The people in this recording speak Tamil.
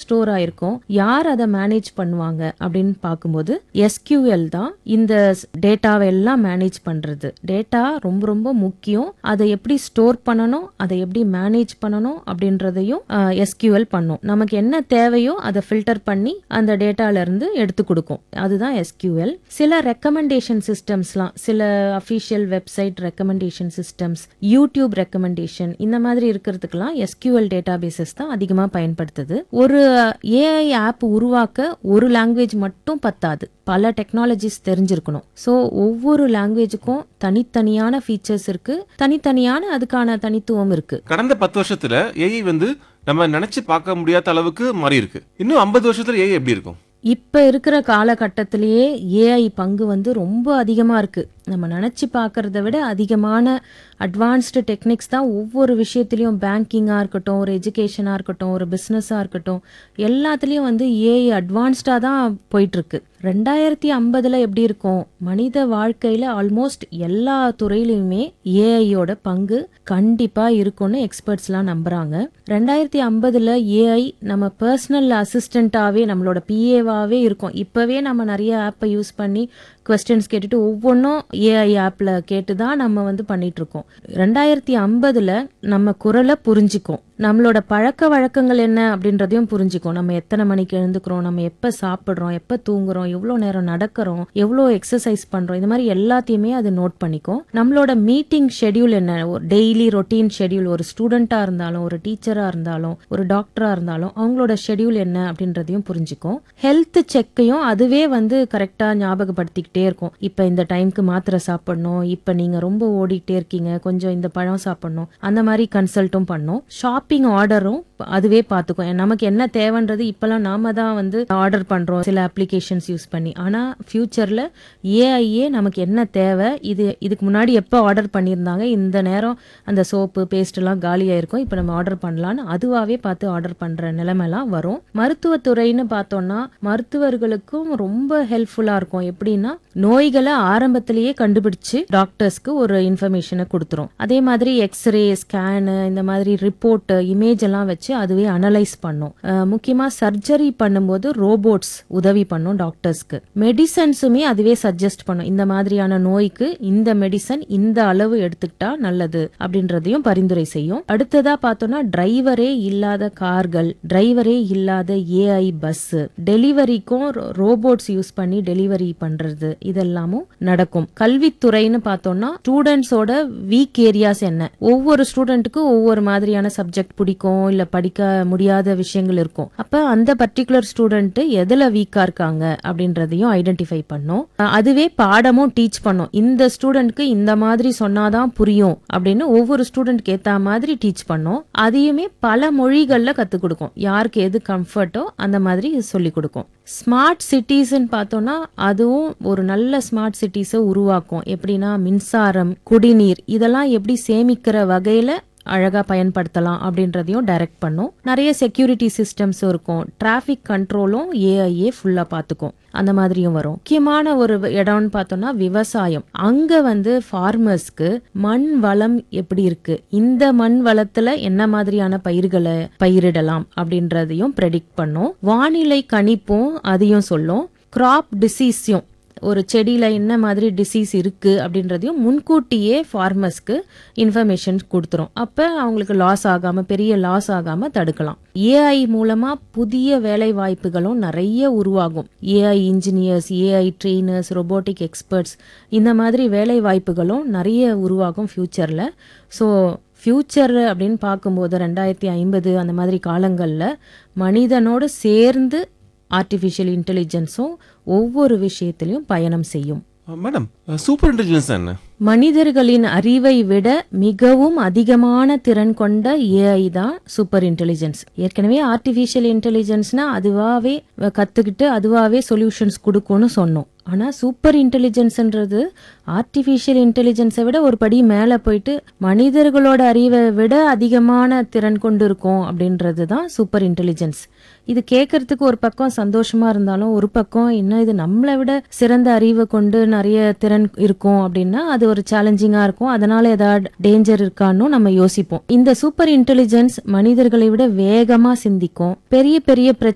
ஸ்டோர் ஆயிருக்கும் யார் அதை மேனேஜ் பண்ணுவாங்க அப்படின்னு பார்க்கும்போது எஸ்கியூஎல் தான் இந்த டேட்டாவை எல்லாம் மேனேஜ் பண்றது டேட்டா ரொம்ப ரொம்ப முக்கியம் அதை எப்படி ஸ்டோர் பண்ணணும் அதை எப்படி மேனேஜ் பண்ணணும் அப்படின்றதையும் எஸ்கியூஎல் பண்ணும் நமக்கு என்ன தேவையோ அதை ஃபில்டர் பண்ணி அந்த டேட்டால இருந்து எடுத்து கொடுக்கும் அதுதான் எஸ்கியூஎல் சில ரெக்கமெண்டேஷன் சிஸ்டம்ஸ்லாம் சில official website recommendation systems YouTube recommendation இந்த மாதிரி இருக்கிறதுக்கெல்லாம் எஸ்கியூஎல் டேட்டா பேசஸ் தான் அதிகமாக பயன்படுத்துது ஒரு ஏஐ ஆப் உருவாக்க ஒரு லாங்குவேஜ் மட்டும் பத்தாது பல டெக்னாலஜிஸ் தெரிஞ்சிருக்கணும் ஸோ ஒவ்வொரு லாங்குவேஜுக்கும் தனித்தனியான ஃபீச்சர்ஸ் இருக்கு தனித்தனியான அதுக்கான தனித்துவம் இருக்கு கடந்த பத்து வருஷத்துல ஏஐ வந்து நம்ம நினைச்சு பார்க்க முடியாத அளவுக்கு மாறி இருக்கு இன்னும் ஐம்பது வருஷத்துல ஏஐ எப்படி இருக்கும் இப்ப இருக்கிற காலகட்டத்திலேயே ஏஐ பங்கு வந்து ரொம்ப அதிகமா இருக்கு நம்ம நினைச்சு பார்க்கறத விட அதிகமான அட்வான்ஸ்டு டெக்னிக்ஸ் தான் ஒவ்வொரு விஷயத்திலையும் பேங்கிங்காக இருக்கட்டும் ஒரு எஜுகேஷனாக இருக்கட்டும் ஒரு பிஸ்னஸாக இருக்கட்டும் எல்லாத்துலேயும் வந்து ஏஐ அட்வான்ஸ்டாக தான் போயிட்டு இருக்கு ரெண்டாயிரத்தி ஐம்பதுல எப்படி இருக்கும் மனித வாழ்க்கையில ஆல்மோஸ்ட் எல்லா துறையிலுமே ஏஐயோட பங்கு கண்டிப்பா இருக்கும்னு எக்ஸ்பர்ட்ஸ்லாம் நம்புறாங்க ரெண்டாயிரத்தி ஐம்பதுல ஏஐ நம்ம பர்சனல் அசிஸ்டண்ட்டாவே நம்மளோட பிஏவாவே இருக்கும் இப்பவே நம்ம நிறைய ஆப்பை யூஸ் பண்ணி கொஸ்டின்ஸ் கேட்டுட்டு ஒவ்வொன்றும் ஏஐ ஆப்ல கேட்டு தான் நம்ம வந்து பண்ணிட்டு இருக்கோம் ரெண்டாயிரத்தி ஐம்பதுல நம்ம குரலை புரிஞ்சுக்கும் நம்மளோட பழக்க வழக்கங்கள் என்ன அப்படின்றதையும் புரிஞ்சுக்கும் நம்ம எத்தனை மணிக்கு எழுந்துக்கிறோம் நம்ம எப்ப சாப்பிடுறோம் எப்ப தூங்குறோம் எவ்வளோ நேரம் நடக்கிறோம் எவ்வளோ எக்ஸசைஸ் பண்றோம் இந்த மாதிரி எல்லாத்தையுமே அது நோட் பண்ணிக்கும் நம்மளோட மீட்டிங் ஷெட்யூல் என்ன டெய்லி ரொட்டீன் ஷெட்யூல் ஒரு ஸ்டூடெண்டா இருந்தாலும் ஒரு டீச்சரா இருந்தாலும் ஒரு டாக்டரா இருந்தாலும் அவங்களோட ஷெட்யூல் என்ன அப்படின்றதையும் புரிஞ்சுக்கும் ஹெல்த் செக்கையும் அதுவே வந்து கரெக்டா ஞாபகப்படுத்திக்கிட்டே இருக்கும் இப்ப இந்த டைம்க்கு மாத்திரை சாப்பிடணும் இப்ப நீங்க ரொம்ப ஓடிட்டே இருக்கீங்க கொஞ்சம் இந்த பழம் சாப்பிடணும் அந்த மாதிரி கன்சல்ட்டும் பண்ணும் ஷாப்பிங் ஆர்டரும் அதுவே பார்த்துக்கும் நமக்கு என்ன தேவைன்றது இப்பெல்லாம் நாம தான் வந்து ஆர்டர் பண்றோம் சில அப்ளிகேஷன்ஸ் யூஸ் பண்ணி ஆனா ஃபியூச்சர்ல ஏஐஏ நமக்கு என்ன தேவை இது இதுக்கு முன்னாடி எப்போ ஆர்டர் பண்ணியிருந்தாங்க இந்த நேரம் அந்த சோப்பு பேஸ்ட் எல்லாம் காலியா இருக்கும் இப்போ நம்ம ஆர்டர் பண்ணலாம்னு அதுவாவே பார்த்து ஆர்டர் பண்ற நிலைமைலாம் வரும் மருத்துவத்துறைன்னு பார்த்தோம்னா மருத்துவர்களுக்கும் ரொம்ப ஹெல்ப்ஃபுல்லா இருக்கும் எப்படின்னா நோய்களை ஆரம்பத்திலேயே கண்டுபிடிச்சு டாக்டர்ஸ்க்கு ஒரு இன்ஃபர்மேஷனை கொடுத்துரும் அதே மாதிரி எக்ஸ்ரே ஸ்கேனு இந்த மாதிரி ரிப்போர்ட் இமேஜ் எல்லாம் வச்சு அதுவே அனலைஸ் பண்ணும் அஹ் முக்கியமா சர்ஜரி பண்ணும்போது ரோபோட்ஸ் உதவி பண்ணும் டாக்டர்ஸ்க்கு மெடிசன்ஸுமே அதுவே சஜஸ்ட் பண்ணும் இந்த மாதிரியான நோய்க்கு இந்த மெடிசன் இந்த அளவு எடுத்துக்கிட்டா நல்லது அப்படின்றதையும் பரிந்துரை செய்யும் அடுத்ததா பார்த்தோம்னா டிரைவரே இல்லாத கார்கள் டிரைவரே இல்லாத ஏஐ பஸ் டெலிவரிக்கும் ரோபோட்ஸ் யூஸ் பண்ணி டெலிவரி பண்றது இதெல்லாமும் நடக்கும் கல்வித்துறைன்னு பார்த்தோம்னா ஸ்டூடெண்ட்ஸோட வீக் ஏரியாஸ் என்ன ஒவ்வொரு ஸ்டூடெண்ட்டுக்கும் ஒவ்வொரு மாதிரியான சப்ஜெக்ட் பிடிக்கும் இல்ல படிக்க முடியாத விஷயங்கள் இருக்கும் அப்ப அந்த பர்டிகுலர் ஸ்டூடெண்ட் எதுல வீக்கா இருக்காங்க அப்படின்றதையும் ஐடென்டிஃபை பண்ணும் அஹ் அதுவே பாடமும் டீச் பண்ணும் இந்த ஸ்டூடெண்ட்க்கு இந்த மாதிரி சொன்னாதான் புரியும் அப்படின்னு ஒவ்வொரு ஸ்டூடெண்ட்க்கு ஏத்த மாதிரி டீச் பண்ணும் அதையுமே பல மொழிகள்ல கத்துக் கொடுக்கும் யாருக்கு எது கம்ஃபர்ட்டோ அந்த மாதிரி சொல்லி கொடுக்கும் ஸ்மார்ட் சிட்டிஸ்ன்னு பார்த்தோம்னா அதுவும் ஒரு நல்ல ஸ்மார்ட் சிட்டிஸை உருவாக்கும் எப்படின்னா மின்சாரம் குடிநீர் இதெல்லாம் எப்படி சேமிக்கிற வகையில அழகா பயன்படுத்தலாம் அப்படின்றதையும் டைரக்ட் பண்ணும் நிறைய செக்யூரிட்டி சிஸ்டம்ஸும் இருக்கும் டிராஃபிக் கண்ட்ரோலும் ஏஐஏ ஃபுல்லா பார்த்துக்கும் அந்த மாதிரியும் வரும் முக்கியமான ஒரு இடம்னு பார்த்தோம்னா விவசாயம் அங்க வந்து ஃபார்மர்ஸ்க்கு மண் வளம் எப்படி இருக்கு இந்த மண் வளத்துல என்ன மாதிரியான பயிர்களை பயிரிடலாம் அப்படின்றதையும் ப்ரெடிக்ட் பண்ணும் வானிலை கணிப்பும் அதையும் சொல்லும் கிராப் டிசீஸையும் ஒரு செடியில என்ன மாதிரி டிசீஸ் இருக்கு அப்படின்றதையும் முன்கூட்டியே ஃபார்மர்ஸ்க்கு இன்ஃபர்மேஷன் கொடுத்துரும் அப்ப அவங்களுக்கு லாஸ் ஆகாம பெரிய லாஸ் ஆகாம தடுக்கலாம் ஏஐ மூலமா புதிய வேலை வாய்ப்புகளும் நிறைய உருவாகும் AI engineers AI trainers robotic experts இந்த மாதிரி வேலை வாய்ப்புகளும் நிறைய உருவாகும் ஃபியூச்சர்ல ஸோ ஃபியூச்சர் அப்படின்னு பார்க்கும்போது ரெண்டாயிரத்தி ஐம்பது அந்த மாதிரி காலங்களில் மனிதனோடு சேர்ந்து ஆர்டிஃபிஷியல் இன்டெலிஜென்ஸும் ஒவ்வொரு விஷயத்திலையும் பயணம் செய்யும் மேடம் சூப்பர் இன்டெலிஜென்ஸ் என்ன மனிதர்களின் அறிவை விட மிகவும் அதிகமான திறன் கொண்ட ஏஐ தான் சூப்பர் இன்டெலிஜென்ஸ் ஏற்கனவே ஆர்டிஃபிஷியல் இன்டெலிஜென்ஸ்னா அதுவாவே கத்துக்கிட்டு அதுவாவே சொல்யூஷன்ஸ் கொடுக்கும்னு சொன்னோம் ஆனா சூப்பர் இன்டெலிஜென்ஸ்ன்றது ஆர்டிஃபிஷியல் இன்டெலிஜென்ஸை விட ஒரு படி மேல போயிட்டு மனிதர்களோட அறிவை விட அதிகமான திறன் கொண்டு இருக்கும் அப்படின்றது தான் சூப்பர் இன்டெலிஜென்ஸ் இது கேட்கறதுக்கு ஒரு பக்கம் சந்தோஷமா இருந்தாலும் ஒரு பக்கம் இன்னும் இது நம்மளை விட சிறந்த அறிவை கொண்டு நிறைய திறன் இருக்கும் அப்படின்னா அது ஒரு சேலஞ்சிங்கா இருக்கும் அதனால ஏதாவது டேஞ்சர் இருக்கான்னு நம்ம யோசிப்போம் இந்த சூப்பர் இன்டெலிஜென்ஸ் மனிதர்களை விட வேகமா சிந்திக்கும் பெரிய பெரிய பிரச்சனை